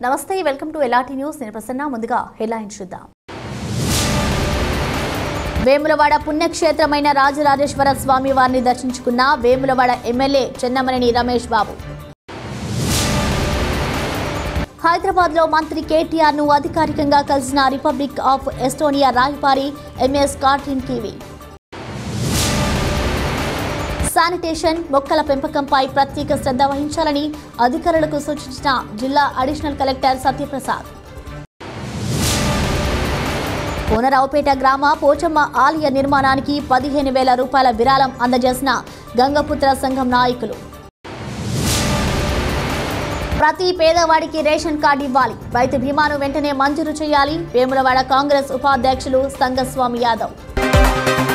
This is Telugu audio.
నమస్తే వెల్కమ్ టు ఎలాటి న్యూస్ నేను ప్రసన్న ముందుగా హెడ్లైన్స్ చూద్దాం వేములవాడ పుణ్యక్షేత్రమైన రాజరాజేశ్వర స్వామి వారిని దర్శించుకున్న వేములవాడ ఎమ్మెల్యే చెన్నమనేని రమేష్ బాబు హైదరాబాద్ లో మంత్రి కేటీఆర్ ను అధికారికంగా కలిసిన రిపబ్లిక్ ఆఫ్ ఎస్టోనియా రాయబారి ఎంఎస్ కార్టిన్ కివి శానిటేషన్ మొక్కల పెంపకంపై ప్రత్యేక శ్రద్ధ వహించాలని అధికారులకు సూచించిన జిల్లా అడిషనల్ కలెక్టర్ సత్యప్రసాద్ కోనరావుపేట గ్రామ పోచమ్మ ఆలయ నిర్మాణానికి పదిహేను వేల రూపాయల విరాళం అందజేసిన గంగపుత్ర సంఘం నాయకులు ప్రతి పేదవాడికి రేషన్ కార్డు ఇవ్వాలి రైతు బీమాను వెంటనే మంజూరు చేయాలి వేములవాడ కాంగ్రెస్ ఉపాధ్యక్షులు సంగస్వామి యాదవ్